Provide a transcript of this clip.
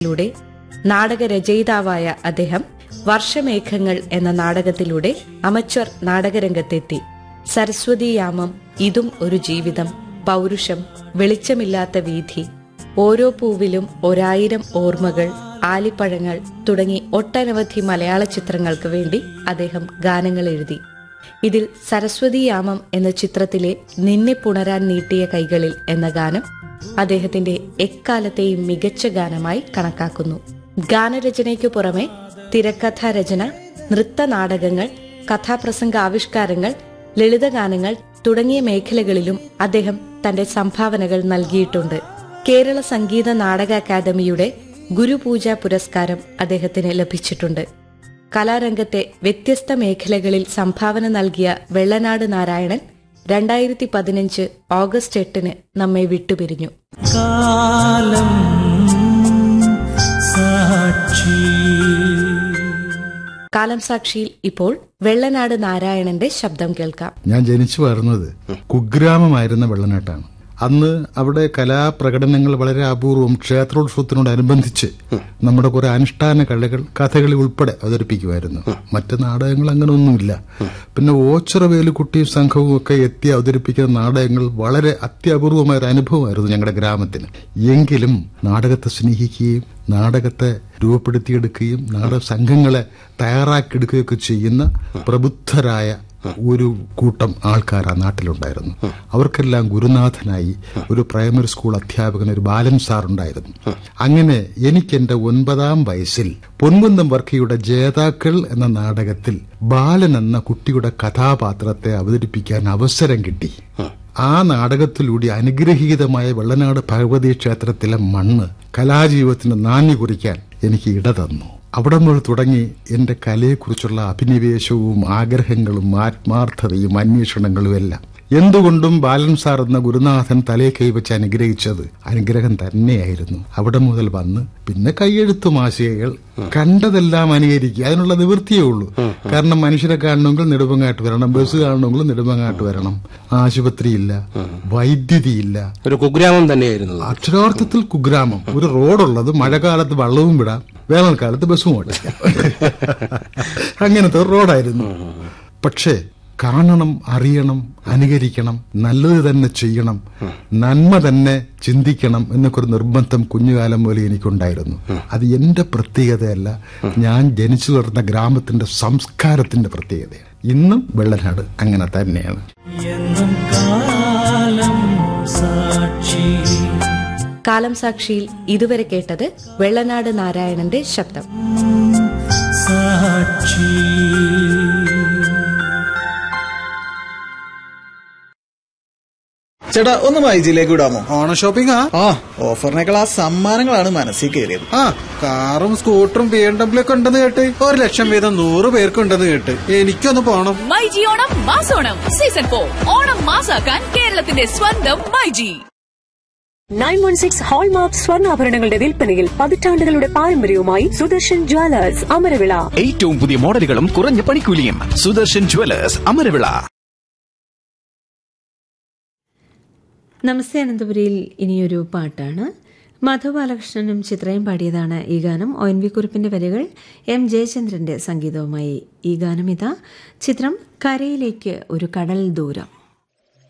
ിലൂടെ നാടകരചയിതാവായ അദ്ദേഹം വർഷമേഘങ്ങൾ എന്ന നാടകത്തിലൂടെ അമച്വർ നാടകരംഗത്തെത്തി സരസ്വതീയാമം ഇതും ഒരു ജീവിതം പൗരുഷം വെളിച്ചമില്ലാത്ത വീഥി ഓരോ പൂവിലും ഒരായിരം ഓർമ്മകൾ ആലിപ്പഴങ്ങൾ തുടങ്ങി ഒട്ടനവധി മലയാള ചിത്രങ്ങൾക്ക് വേണ്ടി അദ്ദേഹം ഗാനങ്ങൾ എഴുതി ഇതിൽ സരസ്വതീയാമം എന്ന ചിത്രത്തിലെ നിന്നെ പുണരാൻ നീട്ടിയ കൈകളിൽ എന്ന ഗാനം അദ്ദേഹത്തിന്റെ എക്കാലത്തെയും മികച്ച ഗാനമായി കണക്കാക്കുന്നു ഗാനരചനയ്ക്കു പുറമെ തിരക്കഥാരചന നൃത്തനാടകങ്ങൾ കഥാപ്രസംഗ ആവിഷ്കാരങ്ങൾ ലളിതഗാനങ്ങൾ തുടങ്ങിയ മേഖലകളിലും അദ്ദേഹം തന്റെ സംഭാവനകൾ നൽകിയിട്ടുണ്ട് കേരള സംഗീത നാടക അക്കാദമിയുടെ ഗുരുപൂജ പുരസ്കാരം അദ്ദേഹത്തിന് ലഭിച്ചിട്ടുണ്ട് കലാരംഗത്തെ വ്യത്യസ്ത മേഖലകളിൽ സംഭാവന നൽകിയ വെള്ളനാട് നാരായണൻ രണ്ടായിരത്തി പതിനഞ്ച് ഓഗസ്റ്റ് എട്ടിന് നമ്മെ വിട്ടുപിരിഞ്ഞു കാലം സാക്ഷി കാലം സാക്ഷിയിൽ ഇപ്പോൾ വെള്ളനാട് നാരായണന്റെ ശബ്ദം കേൾക്കാം ഞാൻ ജനിച്ചു വളർന്നത് കുഗ്രാമമായിരുന്ന വെള്ളനാട്ടാണ് അന്ന് അവിടെ കലാപ്രകടനങ്ങൾ വളരെ അപൂർവം ക്ഷേത്രോത്സവത്തിനോടനുബന്ധിച്ച് നമ്മുടെ കുറെ അനുഷ്ഠാന കലകൾ കഥകളി ഉൾപ്പെടെ അവതരിപ്പിക്കുമായിരുന്നു മറ്റ് നാടകങ്ങൾ അങ്ങനെ ഒന്നുമില്ല പിന്നെ ഓച്ചിറ വേലുക്കുട്ടിയും സംഘവും ഒക്കെ എത്തി അവതരിപ്പിക്കുന്ന നാടകങ്ങൾ വളരെ അത്യപൂർവമായ ഒരു അനുഭവമായിരുന്നു ഞങ്ങളുടെ ഗ്രാമത്തിന് എങ്കിലും നാടകത്തെ സ്നേഹിക്കുകയും നാടകത്തെ രൂപപ്പെടുത്തിയെടുക്കുകയും നാടക സംഘങ്ങളെ തയ്യാറാക്കിയെടുക്കുകയൊക്കെ ചെയ്യുന്ന പ്രബുദ്ധരായ ഒരു കൂട്ടം ആൾക്കാർ ആ നാട്ടിലുണ്ടായിരുന്നു അവർക്കെല്ലാം ഗുരുനാഥനായി ഒരു പ്രൈമറി സ്കൂൾ അധ്യാപകൻ ഒരു ബാലൻ സാർ ഉണ്ടായിരുന്നു അങ്ങനെ എനിക്ക് എന്റെ ഒൻപതാം വയസ്സിൽ പൊൻകുന്നം വർക്കിയുടെ ജേതാക്കൾ എന്ന നാടകത്തിൽ ബാലൻ എന്ന കുട്ടിയുടെ കഥാപാത്രത്തെ അവതരിപ്പിക്കാൻ അവസരം കിട്ടി ആ നാടകത്തിലൂടെ അനുഗ്രഹീതമായ വെള്ളനാട് ഭഗവതി ക്ഷേത്രത്തിലെ മണ്ണ് കലാജീവിതത്തിന് നാന്ദി കുറിക്കാൻ എനിക്ക് ഇട തന്നു അവിടെ മുതൽ തുടങ്ങി എന്റെ കലയെക്കുറിച്ചുള്ള അഭിനിവേശവും ആഗ്രഹങ്ങളും ആത്മാർത്ഥതയും അന്വേഷണങ്ങളും എല്ലാം എന്തുകൊണ്ടും ബാലൻ സാർ എന്ന ഗുരുനാഥൻ തലയെ കൈവച്ച് അനുഗ്രഹിച്ചത് അനുഗ്രഹം തന്നെയായിരുന്നു അവിടെ മുതൽ വന്ന് പിന്നെ കൈയെഴുത്തു മാസികകൾ കണ്ടതെല്ലാം അനുകരിക്കുക അതിനുള്ള നിവൃത്തിയേ ഉള്ളൂ കാരണം മനുഷ്യരെ കാണണമെങ്കിൽ നെടുമ്പങ്ങാട്ട് വരണം ബസ് കാണണമെങ്കിൽ നെടുമ്പങ്ങാട്ട് വരണം ആശുപത്രിയില്ല വൈദ്യുതിയില്ല ഒരു കുഗ്രാമം തന്നെയായിരുന്നു അത്. അക്ഷരാർത്ഥത്തിൽ കുഗ്രാമം ഒരു റോഡുള്ളത് മഴക്കാലത്ത് വെള്ളവും വിടാം വേനൽക്കാലത്ത് ബസ്സും ഓടിക്കാം അങ്ങനത്തെ ഒരു റോഡായിരുന്നു പക്ഷേ കാണണം അറിയണം അനുകരിക്കണം നല്ലത് തന്നെ ചെയ്യണം നന്മ തന്നെ ചിന്തിക്കണം എന്നൊക്കെ ഒരു നിർബന്ധം കുഞ്ഞുകാലം പോലെ എനിക്കുണ്ടായിരുന്നു അത് എന്റെ പ്രത്യേകതയല്ല ഞാൻ ജനിച്ചു വളർന്ന ഗ്രാമത്തിന്റെ സംസ്കാരത്തിന്റെ പ്രത്യേകതയാണ് ഇന്നും വെള്ളനാട് അങ്ങനെ തന്നെയാണ് എന്നും കാലം സാക്ഷി കാലം സാക്ഷിയിൽ ഇതുവരെ കേട്ടത് വെള്ളനാട് നാരായണന്റെ ശബ്ദം സാക്ഷി ചേട്ടാ ഒന്ന് മൈജിയിലേക്ക് വിടാമോ ഓണ ഷോപ്പിംഗ് ആ ഓഫറിനേക്കാൾ ആ സമ്മാനങ്ങളാണ് മനസ്സിൽ കയറിയത് ആ കാറും സ്കൂട്ടറും ബി എം ഡബ്ല്യു ഒക്കെ ഉണ്ടെന്ന് കേട്ട് ഒരു ലക്ഷം വീതം നൂറ് പേർക്കുണ്ടെന്ന് കേട്ട് എനിക്കൊന്ന് പോണം മൈജി ഓണം മാസോണം സീസൺ ഫോർ ഓണം മാസാക്കാൻ കേരളത്തിന്റെ സ്വന്തം myG nine one six hallmark സ്വർണ്ണാഭരണങ്ങളുടെ വിൽപ്പനയിൽ പതിറ്റാണ്ടുകളുടെ പാരമ്പര്യവുമായി സുദർശൻ ജ്വല്ലേഴ്സ് അമരവിള ഏറ്റവും പുതിയ മോഡലുകളും കുറഞ്ഞ പണിക്കൂലിയും സുദർശൻ ജുവലേഴ്സ് അമരവിള നമസ്തേ അനന്തപുരിയിൽ ഇനിയൊരു പാട്ടാണ് മധു ബാലകൃഷ്ണനും ചിത്രയും പാടിയതാണ് ഈ ഗാനം ഒ എൻ വി കുറിപ്പിന്റെ വരികൾ എം ജയചന്ദ്രന്റെ സംഗീതവുമായി ഈ ഗാനം ഇതാ ചിത്രം കരയിലേക്ക് ഒരു കടൽ ദൂരം